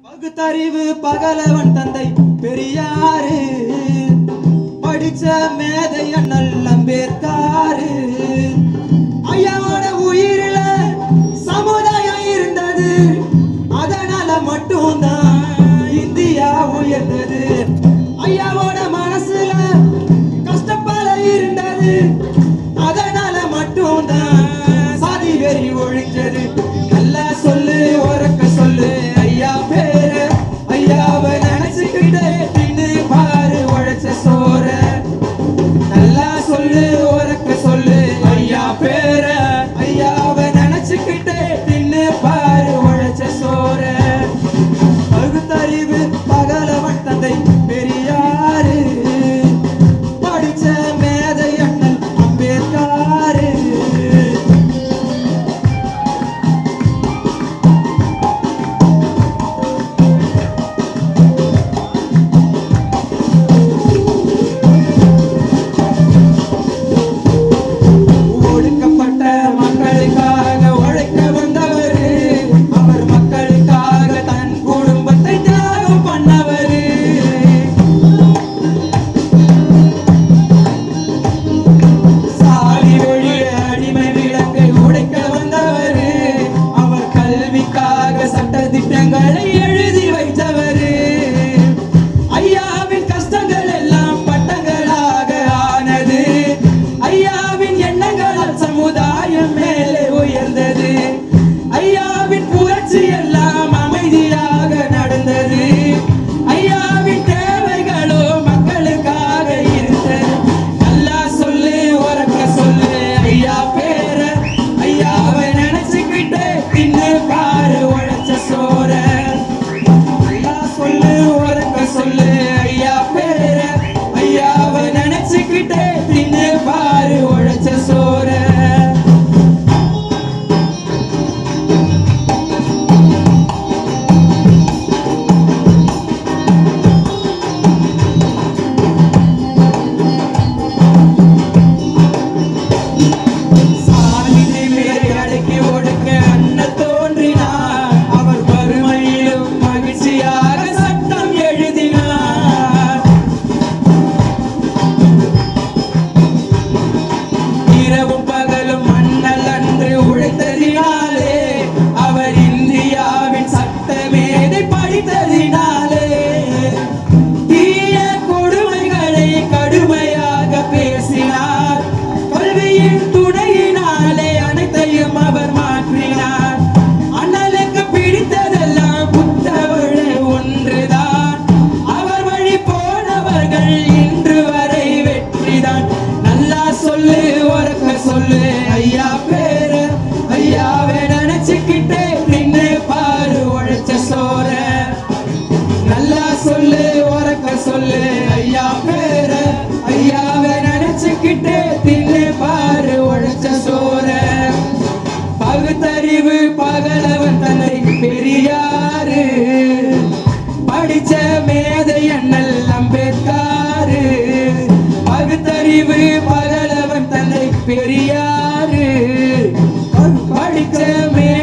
பகுத்தறிவு பகலவன் தந்தை பெரியாரு படிச்ச மேதை அண்ணல் அம்பேத்காரு ஐயாவோட உயிரில சமுதாயம் இருந்தது அதனால மட்டும்தான் இந்தியா உயர்ந்தது ஐயாவோட மனசுல கஷ்டப்பட இருந்தது அதனால மட்டும்தான் சாதி வெறி ஒழிஞ்சது நல்லா சொல்லு உறக்க சொல்லு ஐயா பேரு ஐயாவை நினைச்சுக்கிட்டே தின்னு பாரு உழைச்ச சோற நல்லா சொல்லு உறக்க சொல்லு ஐயா பேர ஐயாவை நினைச்சுக்கிட்டே தின்னு பாரு உழைச்ச சோற பகுத்தறிவு பகலவன் தந்தை பெரியாரு படிச்ச மேதை அண்ணல் அம்பேத்காரு ஒடுக்கப்பட்ட மக்களுக்காக உழைக்க வந்தவரு அவர் மக்களுக்காக தன் குடும்பத்தை தியாகம் பண்ணவரு சாதி ஒழிய அடிமை விலங்கை உடைக்க வந்தவரு அவர் கல்விக்காக சட்ட திட்டங்களை எழுதி வைத்தவரு ஐயாவின் கஷ்டங்கள் எல்லாம் பட்டங்களாக ஆனது ஐயாவின் எண்ணங்களால் சமுதாயம் மேலே உயர்ந்தது ஐயாவின் புரட்சி எல்லாம் அமைதியாக நடந்தது ஐயாவின் தேவைகளோ மக்களுக்காக இருந்தது நல்லா சொல்லு உறக்க சொல்லு ஐயா பேர ஐயாவை நினைச்சுக்கிட்டு தின்னு பாரு உழைச்ச சோற ஐயா சொல்லு உறக்க சொல்லு ஐயா பேர ஐயாவை நினைச்சுக்கிட்டே தின்னு பாரு உழைச்ச சோற சாதியை விலை அடக்கி ஒடுக்க அண்ணல் தோன்றினார் அவர் வறுமையிலும் மகிழ்ச்சியாக சட்டம் எழுதினார் இரவும் பகலும் மன்னல் அன்று உழைத்ததினாலே அவர் இந்தியாவின் சட்டமேதை படித்ததினாலே தீய கொடுமைகளை கடுமையாக பேசினார் கல்வியின் துணையினாலே அனைத்தையும் அவர் மாற்றினார் அண்ணலுக்கு பிடித்ததெல்லாம் புத்தவழ ஒன்றுதான் அவர் வழி போனவர்கள் இன்று வரை வெற்றிதான் நல்லா சொல்லு உறக்க சொல்லு ஐயா பேரு ஐயாவை நினைச்சுக்கிட்டே நின்று பாரு உழைச்ச சோற நல்லா சொல்லு உறக்க சொல்லு ஐயா பேர ஐயாவை நினைச்சுக்கிட்டே தின்னு பாரு உழைச்ச சோற பகுத்தறிவு பகலவன் தன்னை பெரியாரு படிச்ச மேதை அண்ணல் அம்பேத்காரு பகுத்தறிவு பகலவன் தன்னை பெரியாரு படிச்ச மே